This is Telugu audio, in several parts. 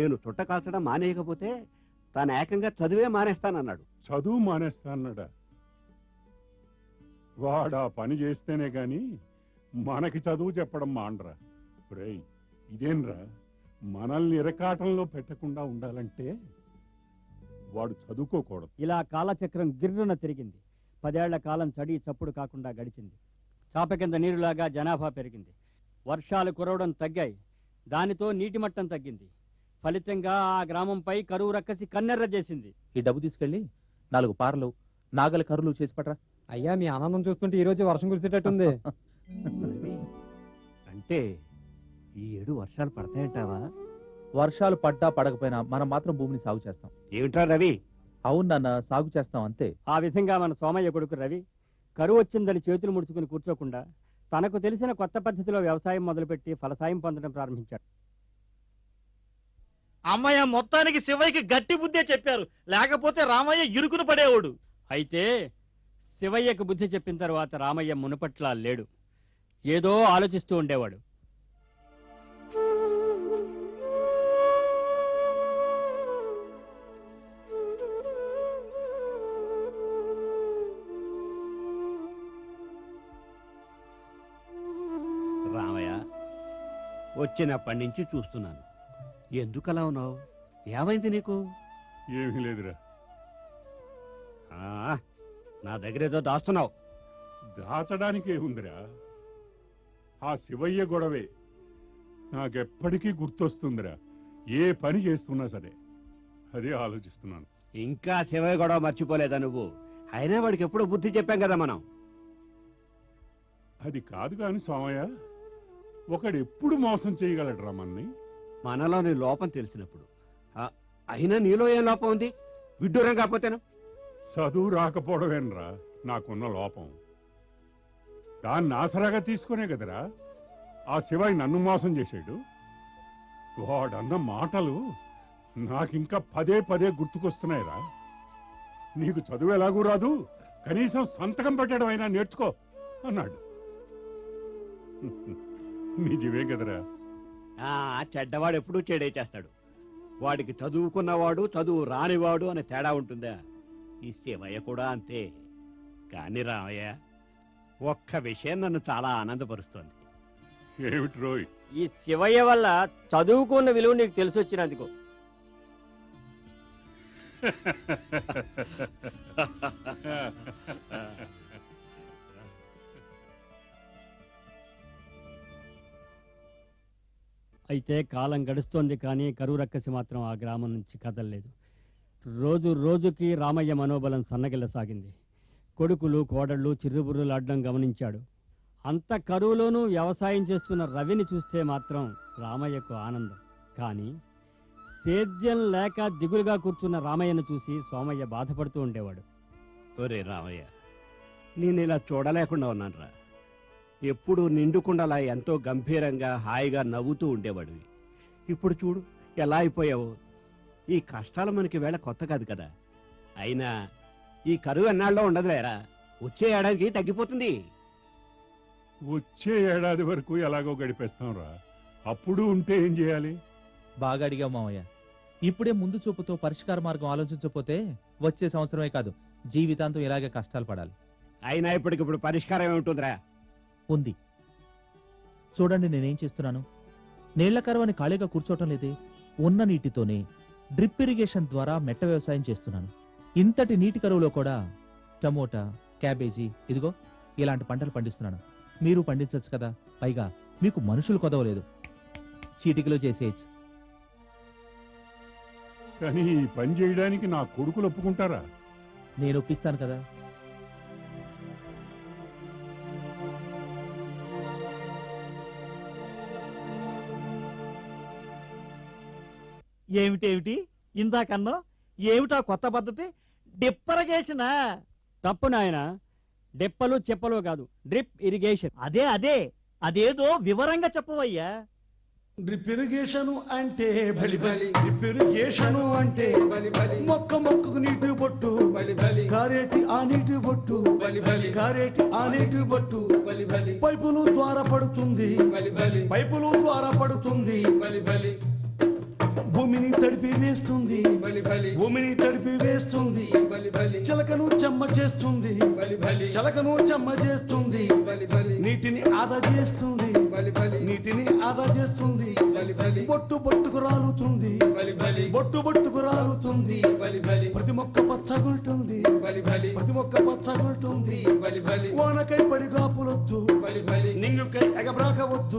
నేను చుట్ట కాల్చడం మానేయకపోతే తాను ఏకంగా చదివే మానేస్తానన్నాడు చదువు మానేస్తా అన్నాడా వాడు ఆ పని చేస్తేనే గాని మనకి చదువు చెప్పడం మాండ్రా రేయ్ ఇదేంరా మనల్ని ఇరకాటంలో పెట్టకుండా ఉండాలంటే వాడు చదువుకోకూడదు ఇలా కాలచక్రం గిర్రున తిరిగింది పదేళ్ల కాలం చడి చప్పుడు కాకుండా గడిచింది చాప కింద నీరులాగా జనాభా పెరిగింది వర్షాలు కురవడం తగ్గాయి దానితో నీటి మట్టం తగ్గింది ఫలితంగా ఆ గ్రామంపై కరువు రక్కసి కన్నెర్ర చేసింది ఈ డబ్బు తీసుకెళ్ళి నాలుగు పారలు నాగల కర్రలు చేసి పట్రా అయ్యా మీ ఆనందం చూస్తుంటే ఈ రోజు వర్షం కురిసేటట్టుంది అంటే ఈ ఏడు వర్షాలు పడతాయంటావా వర్షాలు పడ్డా పడకపోయినా మనం మాత్రం భూమిని సాగు చేస్తాం ఏమిట్రా రవి అవును నాన్న సాగు చేస్తాం అంతే ఆ విధంగా మన సోమయ్య కొడుకు రవి కరువు వచ్చిందని చేతులు ముడుచుకుని కూర్చోకుండా తనకు తెలిసిన కొత్త పద్ధతిలో వ్యవసాయం మొదలుపెట్టి ఫలసాయం పొందడం ప్రారంభించాడు అమ్మయ్య మొత్తానికి శివయ్యకి గట్టి బుద్ధే చెప్పారు లేకపోతే రామయ్య ఇరుకును పడేవాడు అయితే శివయ్యకు బుద్ధి చెప్పిన తర్వాత రామయ్య మునుపట్లా లేడు ఏదో ఆలోచిస్తూ ఉండేవాడు రామయ్య వచ్చినప్పటి నుంచి చూస్తున్నాను ఎందుకలా ఉన్నావు ఏమైంది నీకు ఏమీ లేదురా ఆ, నా దగ్గర ఏదో దాస్తున్నావు దాచడానికి ఏముందిరా ఆ శివయ్య గొడవే నాకెప్పటికీ గుర్తొస్తుందిరా ఏ పని చేస్తున్నా సరే అదే ఆలోచిస్తున్నాను ఇంకా శివయ్య గొడవ మర్చిపోలేదా నువ్వు అయినా వాడికి ఎప్పుడు బుద్ధి చెప్పాం కదా మనం అది కాదు కాని సోమయ్య ఒకడు ఎప్పుడు మోసం చేయగలడురా మన్ని మనలోని లోపం తెలిసినప్పుడు ఆ, అయినా నీలో ఏం లోపం ఉంది విడ్డూరం కాకపోతేను చదువు రాకపోవడమేనరా నాకున్న లోపం దాన్ని ఆసరాగా తీసుకునే కదరా ఆ శివయ్య నన్ను మోసం చేశాడు వాడన్న మాటలు నాకింకా పదే పదే గుర్తుకొస్తున్నాయిరా నీకు చదువు ఎలాగూ రాదు కనీసం సంతకం పెట్టడం అయినా నేర్చుకో అన్నాడు నిజమే కదరా ఆ చెడ్డవాడు ఎప్పుడూ చెడే చేస్తాడు వాడికి చదువుకున్నవాడు చదువు రానివాడు అనే తేడా ఉంటుందా ఈ శివయ్య కూడా అంతే కాని రామయ్య ఒక్క విషయం నన్ను చాలా ఆనందపరుస్తోంది ఏమిటి రోయ్ ఈ శివయ్య వల్ల చదువుకున్న విలువ నీకు తెలిసి వచ్చినందుకు అయితే కాలం గడుస్తోంది కానీ కరువు రక్కసి మాత్రం ఆ గ్రామం నుంచి కదలలేదు రోజు రోజుకి రామయ్య మనోబలం సన్నగిల్లసాగింది కొడుకులు కోడళ్ళు చిర్రుబుర్రులాడడం గమనించాడు అంత కరువులోనూ వ్యవసాయం చేస్తున్న రవిని చూస్తే మాత్రం రామయ్యకు ఆనందం కానీ సేద్యం లేక దిగులుగా కూర్చున్న రామయ్యను చూసి సోమయ్య బాధపడుతూ ఉండేవాడు ఒరే రామయ్య నేను ఇలా చూడలేకుండా ఉన్నానురా ఎప్పుడు నిండుకుండలా ఎంతో గంభీరంగా హాయిగా నవ్వుతూ ఉండేవాడివి ఇప్పుడు చూడు ఎలా అయిపోయావు ఈ కష్టాలు మనకి వేళ కొత్త కాదు కదా అయినా ఈ కరువు ఎన్నాళ్ళలో ఉండదులేరా వచ్చే ఏడాదికి తగ్గిపోతుంది వచ్చే ఏడాది వరకు ఎలాగో గడిపేస్తాం రా అప్పుడు ఉంటే ఏం చేయాలి బాగా అడిగావు మామయ్య ఇప్పుడే ముందు చూపుతో పరిష్కార మార్గం ఆలోచించకపోతే వచ్చే సంవత్సరమే కాదు జీవితాంతం ఇలాగే కష్టాలు పడాలి అయినా ఇప్పటికిప్పుడు పరిష్కారం ఏముంటుందిరా ఉంది చూడండి నేనేం చేస్తున్నాను నీళ్ల కరువని ఖాళీగా కూర్చోవటం లేదే ఉన్న నీటితోనే డ్రిప్ ఇరిగేషన్ ద్వారా మెట్ట వ్యవసాయం చేస్తున్నాను ఇంతటి నీటి కరువులో కూడా టమోటా క్యాబేజీ ఇదిగో ఇలాంటి పంటలు పండిస్తున్నాను మీరు పండించవచ్చు కదా పైగా మీకు మనుషులు కొదవలేదు చీటికలో చేసేయచ్చు కానీ ఈ పని చేయడానికి నా కొడుకులు ఒప్పుకుంటారా నేను ఒప్పిస్తాను కదా ఏమిటేమిటి ఇందాకన్నా ఏమిటా కొత్త పద్ధతి డిప్పరగేసిన తప్పు నాయన డెప్పలు చెప్పలు కాదు డ్రిప్ ఇరిగేషన్ అదే అదే అదేదో వివరంగా చెప్పవయ్యా డ్రిప్ ఇరిగేషన్ అంటే బలి బలి డ్రిప్ ఇరిగేషన్ అంటే బలి బలి మొక్క మొక్కకు నీటి బొట్టు బలి బలి కారేటి ఆ నీటి బొట్టు బలి బలి కారేటి ఆ నీటి బొట్టు బలి బలి పైపులు ద్వారా పడుతుంది బలి బలి పైపులు ద్వారా పడుతుంది బలి బలి భూమిని తడిపి వేస్తుంది భూమిని తడిపి వేస్తుంది చిలకను చెమ్మ చేస్తుంది చిలకను చెమ్మ చేస్తుంది నీటిని ఆదా చేస్తుంది నీటిని ఆదా చేస్తుంది బొట్టు బొట్టుకు రాలుతుంది బొట్టు బొట్టుకు రాలుతుంది ప్రతి మొక్క పచ్చగుంటుంది ప్రతి మొక్క పచ్చగుంటుంది వానకై పడి కాపులొద్దు నింగుకై ఎగబ్రాకవద్దు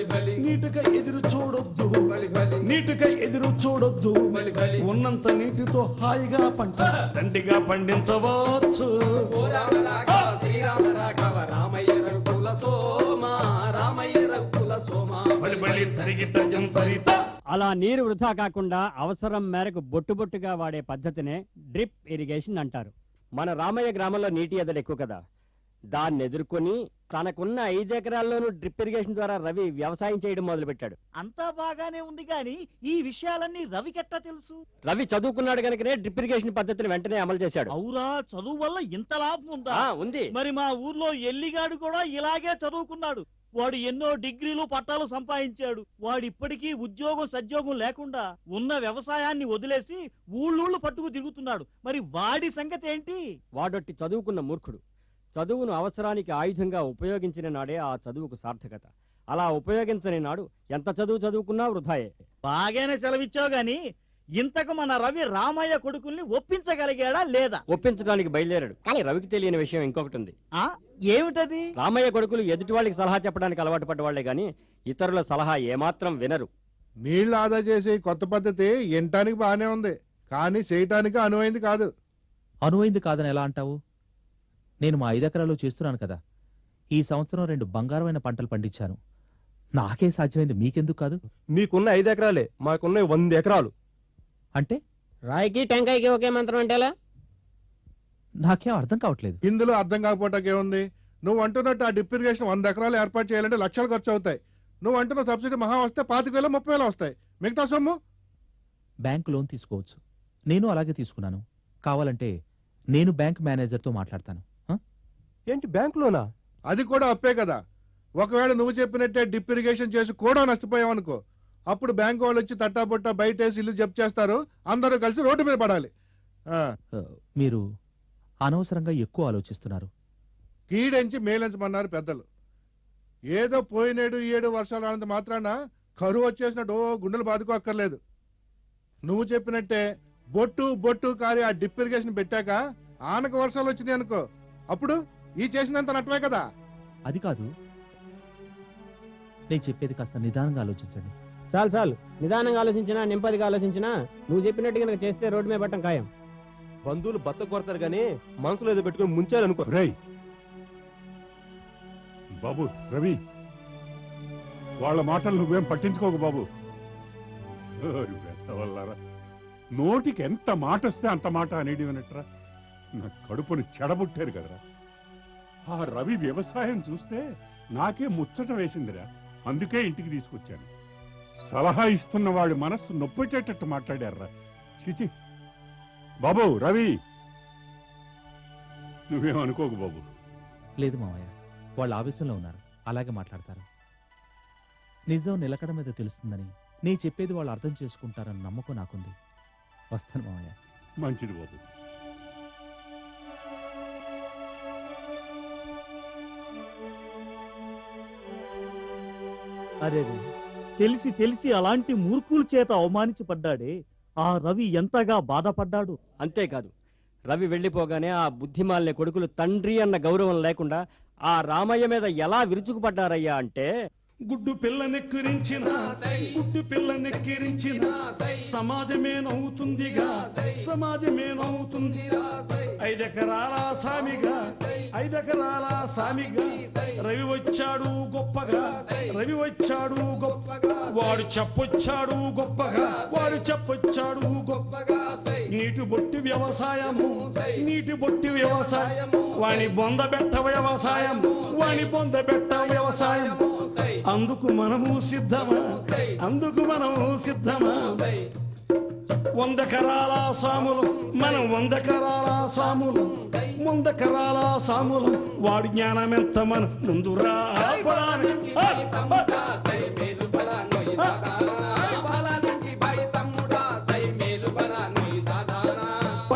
నీటికై ఎదురు చూడొద్దు నీటికై ఎదురు చూడొద్దు ఉన్నంత నీటితో హాయిగా పంట దండిగా పండించవచ్చు ఓ రామ రాఘవ శ్రీరామ రాఘవ రామయ్య రఘుకుల సోమ రామయ్య రఘుకుల సోమ బలి బలి తరిగిట జంతరిత అలా నీరు వృధా కాకుండా అవసరం మేరకు బొట్టు బొట్టుగా వాడే పద్ధతినే డ్రిప్ ఇరిగేషన్ అంటారు మన రామయ్య గ్రామంలో నీటి ఎద్దడి ఎక్కువ కదా దాన్ని ఎదుర్కొని తనకున్న ఐదు ఎకరాల్లోనూ డ్రిప్ ఇరిగేషన్ ద్వారా రవి వ్యవసాయం చేయడం మొదలుపెట్టాడు అంతా బాగానే ఉంది గాని ఈ విషయాలన్నీ రవికెట్టా తెలుసు రవి చదువుకున్నాడు కనుకనే డ్రిప్ ఇరిగేషన్ పద్ధతిని వెంటనే అమలు చేశాడు అవురా చదువు వల్ల ఇంత లాభం ఉందా ఆ, ఉంది మరి మా ఊర్లో ఎల్లిగాడు కూడా ఇలాగే చదువుకున్నాడు వాడు ఎన్నో డిగ్రీలు పట్టాలు సంపాదించాడు వాడు ఇప్పటికీ ఉద్యోగం సద్యోగం లేకుండా ఉన్న వ్యవసాయాన్ని వదిలేసి ఊళ్ళూళ్ళు పట్టుకు తిరుగుతున్నాడు మరి వాడి సంగతి ఏంటి వాడొట్టి చదువుకున్న మూర్ఖుడు చదువును అవసరానికి ఆయుధంగా ఉపయోగించిన నాడే ఆ చదువుకు సార్థకత అలా ఉపయోగించని నాడు ఎంత చదువు చదువుకున్నా వృధాయే బాగానే సెలవిచ్చావు గాని ఇంతకు మన రవి రామయ్య కొడుకుల్ని ఒప్పించగలిగాడా లేదా ఒప్పించడానికి బయలుదేరాడు కానీ రవికి తెలియని విషయం ఇంకొకటి ఉంది ఆ ఏమిటది రామయ్య కొడుకులు ఎదుటి వాళ్ళకి సలహా చెప్పడానికి అలవాటు పడ్డవాళ్లే గాని ఇతరుల సలహా ఏమాత్రం వినరు నీళ్లు ఆదా చేసే ఈ కొత్త పద్ధతి వినటానికి బానే ఉంది కానీ చేయటానికి అనువైంది కాదు అనువైంది కాదని ఎలా అంటావు నేను మా ఐదెకరాలు చేస్తున్నాను కదా ఈ సంవత్సరం రెండు బంగారమైన పంటలు పండించాను నాకే సాధ్యమైంది మీకెందుకు కాదు మీకున్న ఐదు ఎకరాలే మాకున్న వంద ఎకరాలు అంటే రాయికి టెంకాయకి ఒకే మంత్రం అంటే నాకేం అర్థం కావట్లేదు ఇందులో అర్థం కాకపోవటానికి ఏముంది నువ్వు అంటున్నట్టు ఆ డిప్ ఇరిగేషన్ వంద ఎకరాలు ఏర్పాటు చేయాలంటే లక్షలు ఖర్చు అవుతాయి నువ్వు అంటున్న సబ్సిడీ మహా వస్తే పాతిక వేలు ముప్పై వేలు వస్తాయి మిగతా సొమ్ము బ్యాంక్ లోన్ తీసుకోవచ్చు నేను అలాగే తీసుకున్నాను కావాలంటే నేను బ్యాంక్ మేనేజర్తో మాట్లాడతాను ఆ? ఏంటి బ్యాంకులోనా అది కూడా అప్పే కదా ఒకవేళ నువ్వు చెప్పినట్టే డిప్ ఇరిగేషన్ చేసి కూడా నష్టపోయావు అనుకో అప్పుడు బ్యాంక్ వాళ్ళు వచ్చి తట్టాబుట్టా బయట వేసి ఇల్లు జప్తు చేస్తారు అందరూ కలిసి రోడ్డు మీద పడాలి ఆ, ఆ, మీరు అనవసరంగా ఎక్కువ ఆలోచిస్తున్నారు కీడెంచి మేలెంచమన్నారు పెద్దలు ఏదో పోయినేడు ఈ ఏడు వర్షాలు రానంత మాత్రాన కరువు వచ్చేసినట్టు ఓ గుండెలు బాదుకోక్కర్లేదు నువ్వు చెప్పినట్టే బొట్టు బొట్టు కారి ఆ డిప్ ఇరిగేషన్ పెట్టాక ఆనక వర్షాలు వచ్చినాయి అనుకో అప్పుడు ఈ చేసినంత నట్టమే కదా అది కాదు నేను చెప్పేది కాస్త నిదానంగా ఆలోచించండి చాలు చాలు నిదానంగా ఆలోచించినా నింపదిగా ఆలోచించినా నువ్వు చెప్పినట్టు కనుక చేస్తే రోడ్డు మీద పట్టం ఖాయం బంధువులు బత్త కొడతారు గానీ మనసులో ఏదో పెట్టుకుని ముంచారనుకో రేయ్ బాబు రవి వాళ్ళ మాటలు నువ్వేం పట్టించుకోకు బాబు ఓరి వెధవల్లారా. నోటికి ఎంత మాట వస్తే అంత మాట అనేది వినట్రా నా కడుపుని చెడబుట్టారు కదరా ఆ రవి వ్యవసాయం చూస్తే నాకే ముచ్చట వేసిందిరా అందుకే ఇంటికి తీసుకొచ్చాను సలహా ఇస్తున్న వాడి మనస్సు నొప్పెట్టేటట్టు మాట్లాడారా చిచి బాబు రవి నువ్వేం అనుకోకు బాబు లేదు మావయ్య వాళ్ళు ఆవేశంలో ఉన్నారు అలాగే మాట్లాడతారు నిజం నిలకడ మీద తెలుస్తుందని నేను చెప్పేది వాళ్ళు అర్థం చేసుకుంటారన్న నమ్మకం నాకుంది వస్తాను మావయ్య మంచిది బాబు అరే తెలిసి తెలిసి అలాంటి మూర్ఖుల చేత అవమానించబడ్డాడే ఆ రవి ఎంతగా బాధపడ్డాడు అంతేకాదు రవి వెళ్ళిపోగానే ఆ బుద్ధిమాలిన కొడుకులు తండ్రి అన్న గౌరవం లేకుండా ఆ రామయ్య మీద ఎలా విరుచుకుపడ్డారయ్యా అంటే గుడ్డు పిల్ల నెక్కిరించిన గుడ్డు పిల్ల నెక్కిరించిన సమాజమే నవ్వుతుందిగా సమాజమే నవ్వుతుంది ఐదెకరాల సామిగా ఐదెకరాల సామిగా రవి వచ్చాడు గొప్పగా రవి వచ్చాడు గొప్పగా వాడు చెప్పొచ్చాడు గొప్పగా వాడు చెప్పొచ్చాడు గొప్పగా నీటి బొట్టి వ్యవసాయము నీటి బొట్టి వ్యవసాయము వాణి బొందబెట్ట వ్యవసాయం వాణి బొందబెట్ట వ్యవసాయం అందుకు మనము సిద్ధమా అందుకు మనము సిద్ధమా వంద కరాల సాములు మనం వంద కరాల సాములు వంద కరాల సాములు వాడి జ్ఞానం ఎంత మన ముందు రా తమ్ముడా సై మేలు పడా నొయ్యి తాతారా. బాలానంటి బాయి తమ్ముడా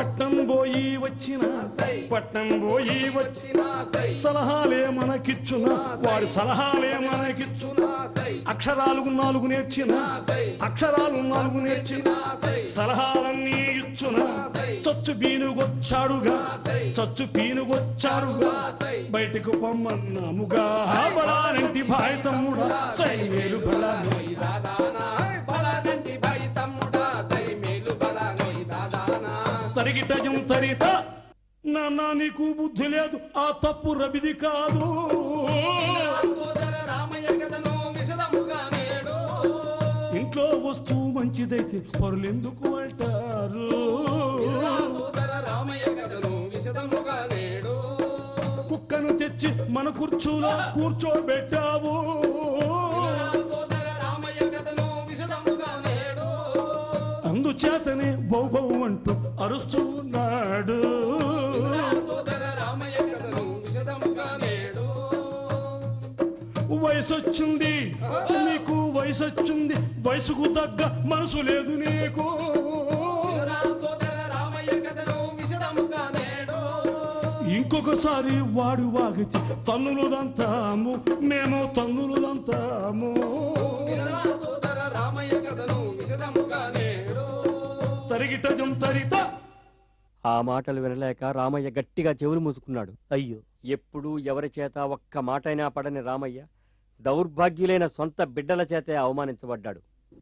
పట్టం పోయి వచ్చిన పట్టం పోయి వచ్చిన సలహాలే మనకిచ్చున వారి సలహాలే మనకిచ్చున అక్షరాలు నాలుగు నేర్చిన అక్షరాలు నాలుగు నేర్చిన సలహాలన్నీ ఇచ్చున చచ్చు పీనుగొచ్చాడుగా చచ్చు పీనుగొచ్చాడుగా బయటకు పొమ్మన్నాముగా బలానంటి భాయ్ తమ్ముడా సై మేలు బలా బలనంటి బాయి తమ్ముడా సై మేలు బల నోయి దాదానా తరిగిటజం తరిత నాన్న నీకు బుద్ధి లేదు ఆ తప్పు రవిది కాదు సోదర రామయ్య కథను విశదముగా నేడు ఇంట్లో వస్తువు మంచిదైతే పరులెందుకు అంటారు సోదర రామయ్య కథను విశదముగా నేడు కుక్కను తెచ్చి మన కుర్చీలో కూర్చోబెట్టావు సోదర రామయ్య కథను విశదముగా నేడు అందుచేతనే బౌబౌ అంటూ అరుస్తూ ఉన్నాడు సోదర రామయ్య కథను విశదముగా నేడు వయసొచ్చింది నీకు వయసొచ్చింది వయసుకు తగ్గ మనసు లేదు నీకు సోదర రామయ్య కథను విశదముగా నేడు ఇంకొకసారి వాడు వాగితే తన్నులు దంతాము మేము తన్నులు దంతాము వినరా సోదర రామయ్య కథను విశదముగా నేడు తరిగిటజం తరిత ఆ మాటలు వినలేక రామయ్య గట్టిగా చెవులు మూసుకున్నాడు అయ్యో ఎప్పుడు ఎవరి చేత ఒక్క మాటైనా పడని రామయ్య దౌర్భాగ్యులైన సొంత బిడ్డల చేతే అవమానించబడ్డాడు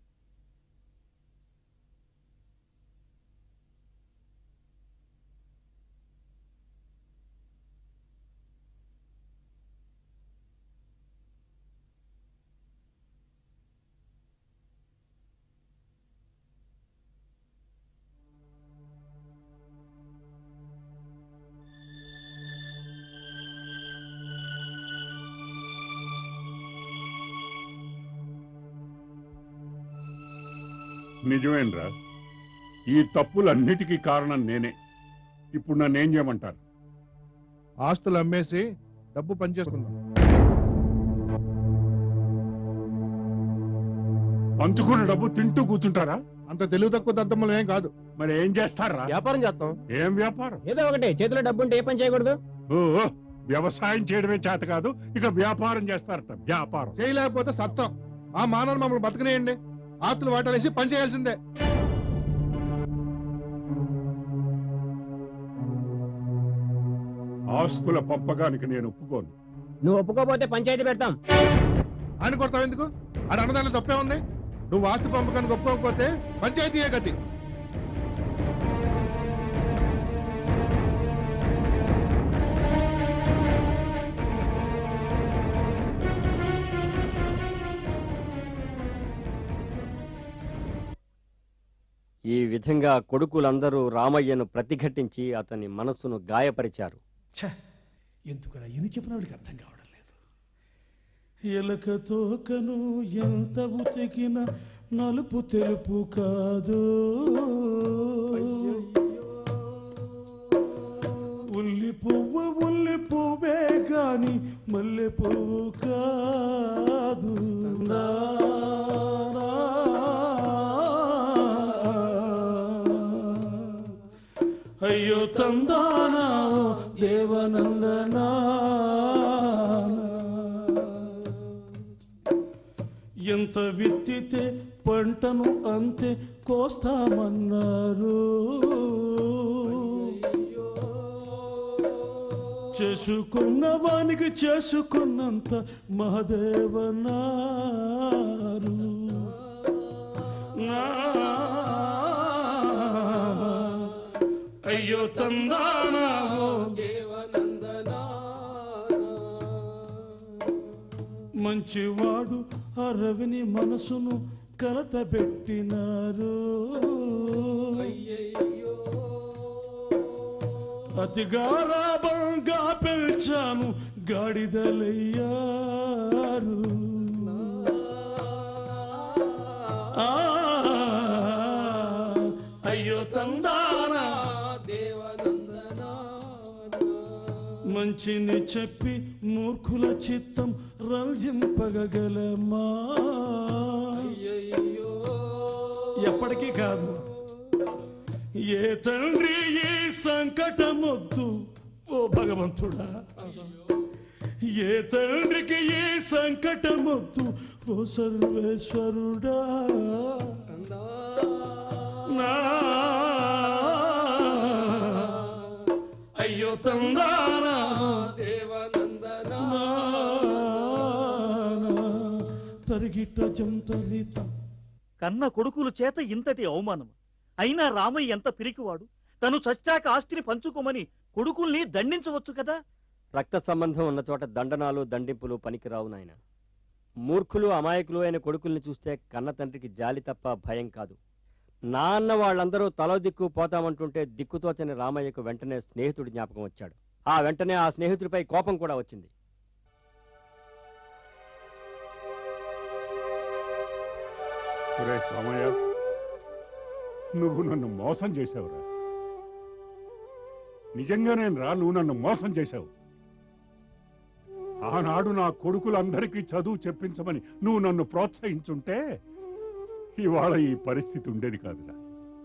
నిజమేనరా ఈ తప్పులన్నిటికీ కారణం నేనే ఇప్పుడు నన్ను ఏం చేయమంటారు ఆస్తులు అమ్మేసి డబ్బు పనిచేసుకుందాం పంచుకున్న డబ్బు తింటూ కూర్చుంటారా అంత తెలివి తక్కువ దద్దమ్మలు ఏం కాదు మరి ఏం చేస్తారా వ్యాపారం చేస్తాం ఏం వ్యాపారం ఏదో ఒకటి చేతిలో డబ్బు ఉంటే ఏ పని చేయకూడదు ఓ ఓ, వ్యవసాయం చేయడమే చేత కాదు ఇక వ్యాపారం చేస్తారట వ్యాపారం చేయలేకపోతే సత్తం ఆ మానవులు మమ్మల్ని బతకనేయండి ఆస్తులు వాటాలేసి పని చేయాల్సిందే ఆస్తుల పంపకానికి నేను ఒప్పుకోను నువ్వు ఒప్పుకోపోతే పంచాయతీ పెడతాం ఆయన కొడతావు ఎందుకు ఆడ అన్నదాన్ని తప్పే ఉంది నువ్వు ఆస్తి పంపకానికి ఒప్పుకోకపోతే పంచాయతీయే గతి ఈ విధంగా కొడుకులందరూ రామయ్యను ప్రతిఘటించి అతని మనస్సును గాయపరిచారు ఛ, ఎందుకురా ఎన్ని చెప్పిన వాడికి అర్థం కావడం లేదు ఎలక తోకను ఎంత ఉతికిన నలుపు తెలుపు కాదు ఉల్లి పువ్వు ఉల్లి పువ్వే గాని మల్లె పువ్వు కాదు అయ్యో తందానా దేవనందనా ఎంత విత్తితే పంటను అంతే కోస్తామన్నారు చేసుకున్న వానికి చేసుకున్నంత మహదేవన్నారు నా అయ్యో తందానా మంచివాడు ఆ రవిని మనసును కలతబెట్టినారు అతి గారాబంగా పెంచాను గాడిదలయ్యారు ఆ, అయ్యో తందానా మంచిని చెప్పి మూర్ఖుల చిత్తం రల్జింపగలమా ఎప్పటికీ కాదు ఏ తండ్రి ఈ సంకటమొద్దు ఓ భగవంతుడా ఏ తండ్రికి ఈ సంకటమొద్దు ఓ సర్వేశ్వరుడా నా అయ్యో తందానా దేవనందనా తరిగిట జంతరిత కన్న కొడుకుల చేత ఇంతటి అవమానం అయినా రామయ్య ఎంత పిరికివాడు తను చచ్చాక ఆస్తిని పంచుకోమని కొడుకుల్ని దండించవచ్చు కదా రక్త సంబంధం ఉన్న చోట దండనాలు దండింపులు పనికిరావు నాయన మూర్ఖులు అమాయకులు అయిన కొడుకుల్ని చూస్తే కన్న తండ్రికి జాలి తప్ప భయం కాదు నాన్న వాళ్ళందరూ తలో దిక్కు పోతామంటుంటే దిక్కుతోచని రామయ్యకు వెంటనే స్నేహితుడి జ్ఞాపకం వచ్చాడు ఆ వెంటనే ఆ స్నేహితుడిపై కోపం కూడా వచ్చింది ఒరే సోమయ్య నువ్వు నన్ను మోసం చేసావురా నిజంగానే రా నువ్వు నన్ను మోసం చేశావు ఆనాడు నా కొడుకులందరికీ చదువు చెప్పించమని నువ్వు నన్ను ప్రోత్సహించుంటే ఇవాళ ఈ పరిస్థితి ఉండేది కాదురా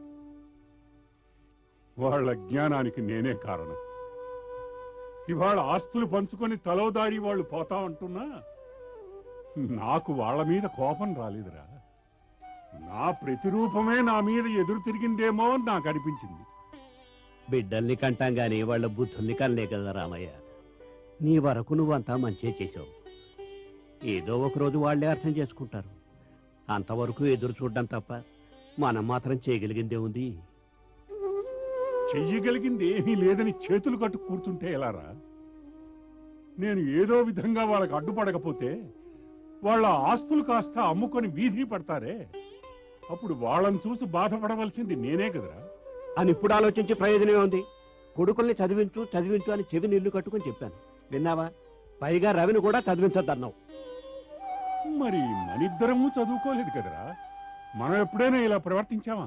వాళ్ళ జ్ఞానానికి నేనే కారణం ఇవాళ ఆస్తులు పంచుకొని తలోదాడి వాళ్ళు పోతా అంటున్నా నాకు వాళ్ళ మీద కోపం రాలేదురా నా ప్రతిరూపమే నా మీద ఎదురు తిరిగిందేమో అని నాకు అనిపించింది బిడ్డల్ని కంటాం గాని వాళ్ళ బుద్ధుల్ని కనలే కదా రామయ్య నీ వరకు నువ్వంతా మంచే చేసావు ఏదో ఒక రోజు వాళ్ళే అర్థం చేసుకుంటారు అంతవరకు ఎదురు చూడడం తప్ప మనం మాత్రం చేయగలిగిందే ఉంది చెయ్యగలిగింది ఏమీ లేదని చేతులు కట్టు కూర్చుంటే ఎలారా నేను ఏదో విధంగా వాళ్ళకి అడ్డుపడకపోతే వాళ్ళ ఆస్తులు కాస్త అమ్ముకొని వీధిని పడతారే అప్పుడు వాళ్ళని చూసి బాధపడవలసింది నేనే కదరా అని ఇప్పుడు ఆలోచించి ప్రయోజనమే ఉంది కొడుకుల్ని చదివించు చదివించు అని చెవి నీళ్లు కట్టుకొని చెప్పాను విన్నావా పైగా రవిని కూడా చదివించద్దన్నావు మరి మనిద్దరము చదువుకోలేదు కదరా మనం ఎప్పుడైనా ఇలా ప్రవర్తించామా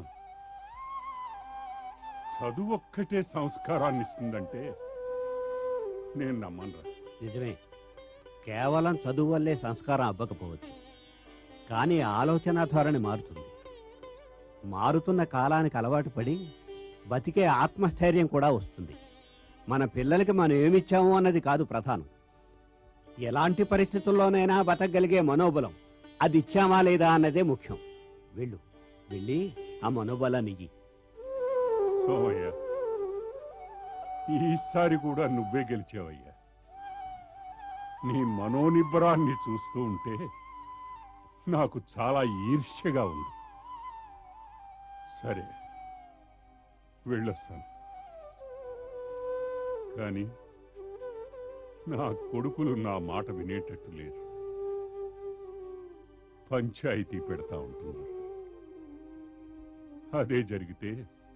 చదువు ఒక్కటే సంస్కారాన్ని ఇస్తుందంటే నేను నమ్మనురా నిజమే కేవలం చదువు వల్లే సంస్కారం అవ్వకపోవచ్చు కానీ ఆలోచన ధోరణి మారుతుంది మారుతున్న కాలానికి అలవాటు పడి బతికే ఆత్మస్థైర్యం కూడా వస్తుంది మన పిల్లలకి మనం ఏమిచ్చాము అన్నది కాదు ప్రధానం ఎలాంటి పరిస్థితుల్లోనైనా బతకగలిగే మనోబలం అది ఇచ్చామా లేదా అన్నదే ముఖ్యం వెళ్ళు వెళ్ళి ఆ మనోబలాన్ని ఇయ్యి. సోమయ్య ఈసారి కూడా నువ్వే గెలిచావయ్యా నీ మనోనిబ్బరాన్ని చూస్తూ ఉంటే నాకు చాలా ఈర్ష్యగా ఉంది సరే వెళ్ళొస్తాను కానీ నా కొడుకులు నా మాట వినేటట్టు లేరు పంచాయతీ పెడతా ఉంటున్నారు అదే జరిగితే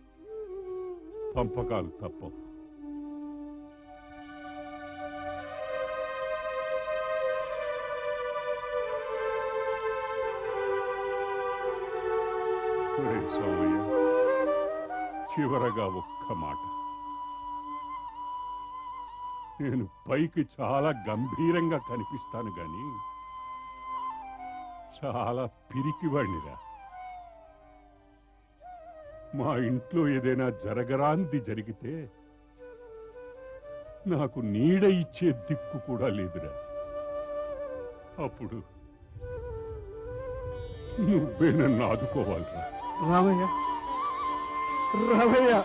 పంపకాలు తప్పవు ఒరే సోమయ్య చివరగా ఒక్క మాట నేను పైకి చాలా గంభీరంగా కనిపిస్తాను గాని చాలా పిరికివాణ్ణిరా మా ఇంట్లో ఏదైనా జరగరాంది జరిగితే నాకు నీడ ఇచ్చే దిక్కు కూడా లేదురా అప్పుడు నువ్వే నన్ను ఆదుకోవాలిరా రామయ్య రామయ్య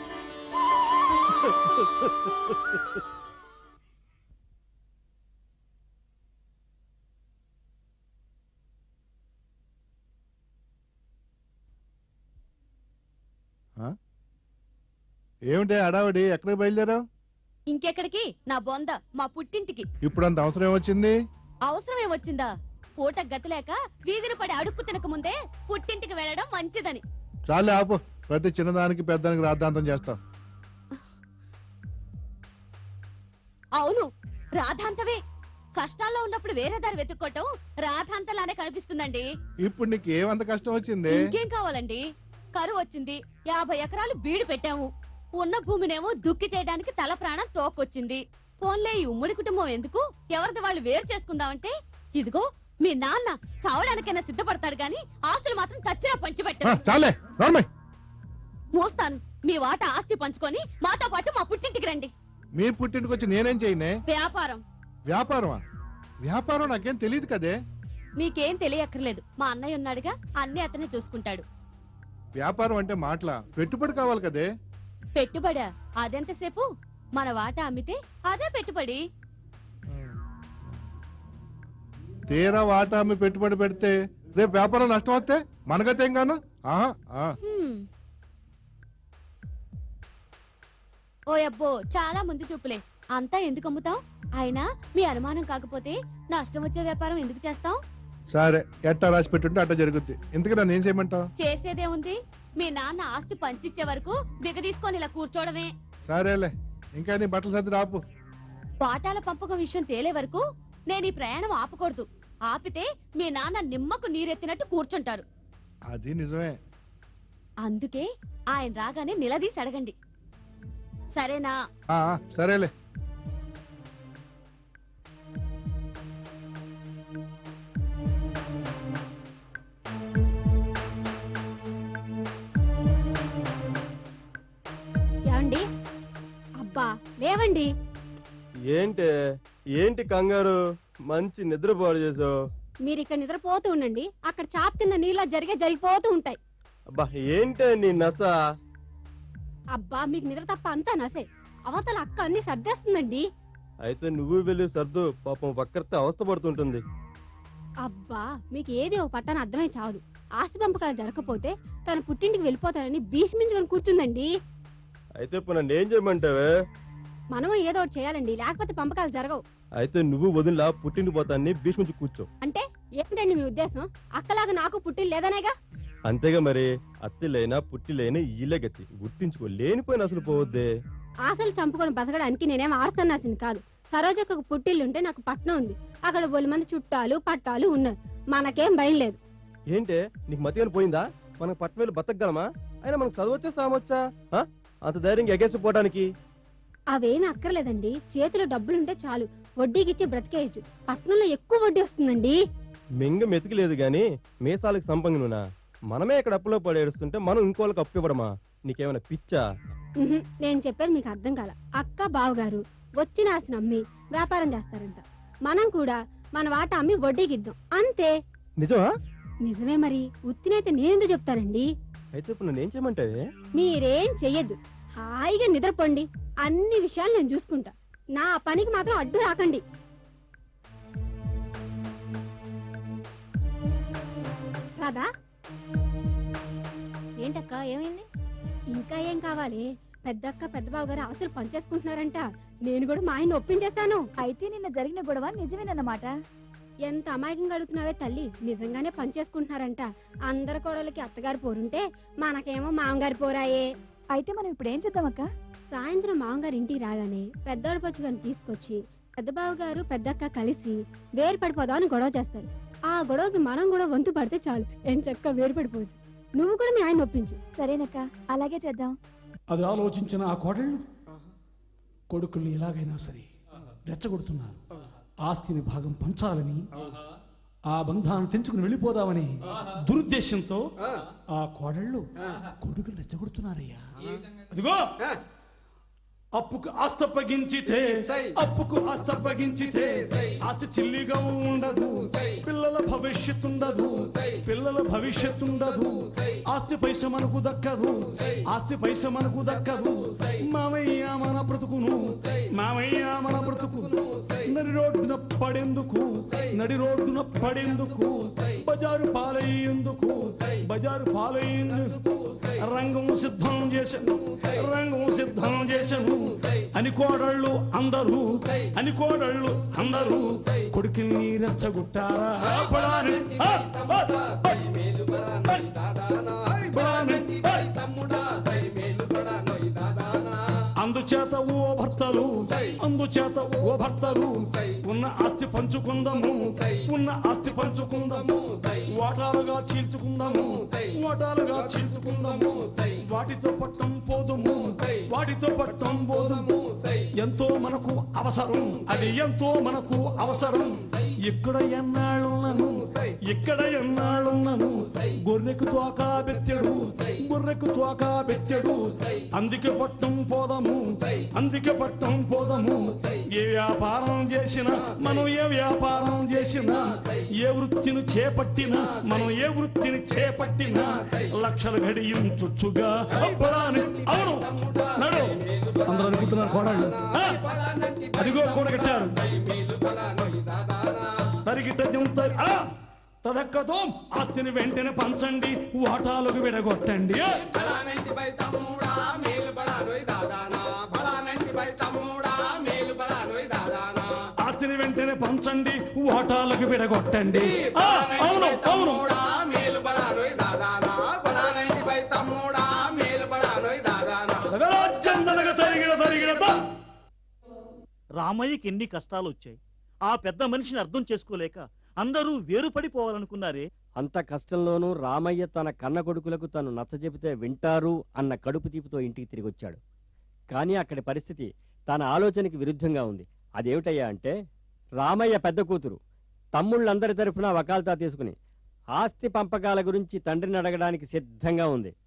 ఆ? ఏమిటి అడావిడి ఎక్కడికి బయలుదేరావు ఇంకెక్కడికి నా బొంద మా పుట్టింటికి ఇప్పుడు అంత అవసరం ఏమొచ్చింది అవసరం ఏమొచ్చిందా పూట గతి లేక వీధిని పడి అడుక్కు తినక ముందే పుట్టింటికి వెళ్ళడం మంచిదని చాలే ఆపు ప్రతి చిన్నదానికి పెద్దానికి రాద్ధాంతం చేస్తావు అవును రాధాంతవే కష్టాల్లో ఉన్నప్పుడు వేరే దారి వెతుక్కోవటం రాధాంతలానే కనిపిస్తుందండి ఇప్పుడు నీకు ఏమంత కష్టం వచ్చింది ఇంకేం కావాలండి కరువు వచ్చింది యాభై ఎకరాలు బీడు పెట్టాము ఉన్న భూమినేమో దుక్కి చేయడానికి తల ప్రాణం తోకొచ్చింది పోన్లే ఈ ఉమ్మడి కుటుంబం ఎందుకు ఎవరిది వాళ్ళు వేరు చేసుకుందామంటే ఇదిగో మీ నాన్న చావడానికైనా సిద్ధపడతాడు గాని ఆస్తులు మాత్రం చచ్చినా ఆ, పంచిపెట్టారు చాలే నార్మల్ మోస్తాను మీ వాట ఆస్తి పంచుకొని మాతో పాటు మా పుట్టింటికి రండి మీ పుట్టింటికి వచ్చి నేనేం చేయనే వ్యాపారం వ్యాపారమా వ్యాపారం నాకేం తెలియదు కదే మీకేం తెలియక్కర్లేదు మా అన్నయ్య ఉన్నాడుగా అన్ని అతనే చూసుకుంటాడు వ్యాపారం అంటే మాటల పెట్టుబడి కావాలి కదే పెట్టుబడా అదెంతసేపు మన వాట అమ్మితే అదే పెట్టుబడి తీరా వాటా అమ్మి పెట్టుబడి పెడితే రేపు వ్యాపారం నష్టం వస్తే మనగతేం గాను ఆహా ఆ. హ్మ్. ఓ అబ్బో చాలా ముందు చూపులే అంతా ఎందుకు అమ్ముతాం అయినా మీ అనుమానం కాకపోతే నష్టం వచ్చే వ్యాపారం ఎందుకు చేస్తాం సరే ఎట్టా రాసి పెట్టుంటే అట్ట జరుగుద్ది ఎందుకు నన్ను ఏం చేయమంటావు చేసేదేముంది మీ నాన్న ఆస్తి పంచిచ్చే వరకు బిగ తీసుకొని ఇలా కూర్చోవడమే సరేలే ఇంకా నీ బట్టలు సర్ది రాపు పాఠాల పంపకం విషయం తేలే వరకు నేను ఈ ప్రయాణం ఆపకూడదు ఆపితే మీ నాన్న నిమ్మకు నీరెత్తినట్టు కూర్చుంటారు అది నిజమే అందుకే ఆయన రాగానే నిలదీసి అడగండి సరేనా ఆ, ఆ, సరేలే ఏమండి అబ్బా లేవండి ఏంటి ఏంటి కంగారు మంచి నిద్రపాడు చేసావు మీరు ఇక్కడ నిద్రపోతూ ఉండండి అక్కడ చాప్ కింద నీళ్ళ జరిగే జరిగిపోతూ ఉంటాయి అబ్బా ఏంటి నీ నస అబ్బా మీకు నిద్ర తప్ప అంతా నసే అవతల అక్క అన్ని సర్దేస్తుందండి అయితే నువ్వు వెళ్ళి సర్దు పాపం పక్కరితే అవస్థ పడుతుంటుంది అబ్బా మీకు ఏది ఒక పట్టాన అర్థమై చావదు ఆస్తి పంపకాలు జరగకపోతే తన పుట్టింటికి వెళ్ళిపోతానని భీష్మించుకొని కూర్చుందండి అయితే ఇప్పుడు నన్ను ఏం చేయమంటావే మనం ఏదో ఒకటి చేయాలండి లేకపోతే పంపకాలు జరగవు అయితే నువ్వు వదిలా పుట్టింటి పోతాన్ని భీష్మించి కూర్చో అంటే ఏంటండి మీ ఉద్దేశం అక్కలాగా నాకు పుట్టిల్లు లేదనేగా అంతేగా మరి అత్తిలైనా పుట్టిలైనా ఈలే గతి గుర్తించుకో లేనిపోయిన అసలు పోవద్దే ఆశలు చంపుకొని బతకడానికి నేనేం ఆర్సన్నాసింది కాదు సరోజకు పుట్టిల్లుంటే నాకు పట్నం ఉంది అక్కడ బొలి మంది చుట్టాలు పట్టాలు ఉన్నారు మనకేం భయం లేదు ఏంటే నీకు మతి అని పోయిందా మనకు పట్టవేలు బతకగలమా అయినా మనకు చదవచ్చా సామొచ్చా ఆ? అంత ధైర్యంగా ఎగేసిపోవడానికి అవేమీ అక్కర్లేదండి చేతిలో డబ్బులుంటే చాలు వడ్డీకిచ్చి బ్రతికేయచ్చు పట్నంలో ఎక్కువ వడ్డీ వస్తుందండి మింగ మెతికిలేదు గాని మీసాలకు సంపంగినునా మనమే ఇక్కడ అప్పులో పడి ఏడుస్తుంటే మనం ఇంకోళ్ళకి అప్పు ఇవ్వడమా నీకేమైనా పిచ్చా ఉహుం, నేను చెప్పేది మీకు అర్థం కాల అక్క బావగారు వచ్చిన ఆశను అమ్మి వ్యాపారం చేస్తారంట మనం కూడా మన వాట అమ్మి వడ్డీకి ఇద్దాం అంతే నిజమా నిజమే మరి ఉత్తినైతే నేనెందుకు చెప్తానండి అయితే ఇప్పుడు నన్ను ఏం చేయమంటావే మీరేం చెయ్యొద్దు హాయిగా నిద్రపోండి అన్ని విషయాలు నేను చూసుకుంటా నా పనికి మాత్రం అడ్డు రాకండి రాదా ఏంటక్క ఏమైంది ఇంకా ఏం కావాలి పెద్దక్క పెద్ద బావ గారు ఆస్తులు పనిచేసుకుంటున్నారంట నేను కూడా మా ఆయన ఒప్పించేశాను అయితే నిన్న జరిగిన గొడవ నిజమేనన్నమాట ఎంత అమాయకంగా అడుగుతున్నావే తల్లి నిజంగానే పనిచేసుకుంటున్నారంట అందరి కోడలకి అత్తగారి పోరుంటే మనకేమో మామగారి పోరాయే అయితే మనం ఇప్పుడు ఏం చేద్దామక్క సాయంత్రం మామగారు ఇంటికి రాగానే పెద్దోడు పచ్చుగాని తీసుకొచ్చి పెద్ద బావ గారు పెద్దక్క కలిసి వేరు పడిపోదామని గొడవ చేస్తారు ఆ గొడవకి మనం కూడా వంతు పడితే చాలు ఏం చక్క వేరు పడిపోవచ్చు నువ్వు కూడా మీ ఆయన ఒప్పించు సరేనక్క అలాగే చేద్దాం అది ఆలోచించిన ఆ కోడళ్ళు కొడుకుల్ని ఎలాగైనా సరే రెచ్చగొడుతున్నారు ఆస్తిని భాగం పంచాలని ఆ బంధాన్ని తెంచుకుని వెళ్ళిపోదామని దురుద్దేశంతో ఆ కోడళ్ళు కొడుకులు రెచ్చగొడుతున్నారయ్యా అదిగో అప్పుకు ఆస్తప్పగించితే అప్పుకు ఆస్తప్పగించితే ఆస్తి చిల్లిగా ఉండదు పిల్లల భవిష్యత్తు ఉండదు పిల్లల భవిష్యత్తు ఉండదు ఆస్తి పైస మనకు దక్కదు ఆస్తి పైస మనకు దక్కదు మామయ్య మన బ్రతుకును మామయ్య మన బ్రతుకును నడి రోడ్డున పడేందుకు నడి రోడ్డున పడేందుకు బజారు పాలయ్యేందుకు బజారు పాలయ్యేందుకు రంగం సిద్ధం చేశాను రంగం సిద్ధం చేశాను అని కోడళ్ళు అందరూ అని కోడళ్ళు అందరూ కొడుకుని రెచ్చగొట్టారా బడాని, ఆ, ఆ, అందుచేత ఓ భర్తలు అందుచేత ఓ భర్తలు ఉన్న ఆస్తి పంచుకుందాము ఉన్న ఆస్తి పంచుకుందాము వాటాలుగా చీల్చుకుందాము వాటాలుగా చీల్చుకుందాము వాటితో పట్టం పోదుము వాటితో పట్టం పోదుము ఎంతో మనకు అవసరం అది ఎంతో మనకు అవసరం ఇక్కడ ఎన్నాళ్ళున్నాను ఇక్కడ ఎన్నాళ్ళున్నాను గొర్రెకు తోక బెత్తెడు గొర్రెకు తోక బెత్తెడు అందుకే పట్టం పోదము అందుకే పట్టం పోదము ఏ వ్యాపారం చేసినా మనం ఏ వ్యాపారం చేసినా ఏ వృత్తిని చేపట్టినా మనం ఏ వృత్తిని చేపట్టినా లక్షలు గడియుంచొచ్చుగా అబ్బరాని అవును నడు అందరూ అనుకుంటున్నారు కోడాళ్ళు ఆ, అదిగో కూడగట్టారు తరిగిట దింతారు ఆ తదక్కతో ఆస్తిని వెంటనే పంచండి వాటాలకు విడగొట్టండి బలానంటి బై తమ్ముడా మేలు బడానోయ్ దాదానా బలానంటి బై తమ్ముడా మేలు బడానోయ్ దాదానా ఆస్తిని వెంటనే పంచండి వాటాలకు విడగొట్టండి ఆ, అవును అవును తమ్ముడా మేలు బడానోయ్ దాదానా బలానంటి బై తమ్ముడా మేలు బడానోయ్ దాదానా రాజ్యందనగ తరిగిన తరిగిన త. రామయ్యకి ఎన్ని కష్టాలు వచ్చాయి ఆ పెద్ద మనిషిని అర్థం చేసుకోలేక అందరూ వేరుపడిపోవాలనుకున్నారే అంత కష్టంలోనూ రామయ్య తన కన్న కొడుకులకు తను నచ్చజెపితే వింటారు అన్న కడుపు తీపితో ఇంటికి తిరిగి వచ్చాడు కానీ అక్కడి పరిస్థితి తన ఆలోచనకి విరుద్ధంగా ఉంది అదేమిటయ్యా అంటే రామయ్య పెద్ద కూతురు తమ్ముళ్ళందరి తరఫున వకాల్తా తీసుకుని ఆస్తి పంపకాల గురించి తండ్రిని అడగడానికి సిద్ధంగా ఉంది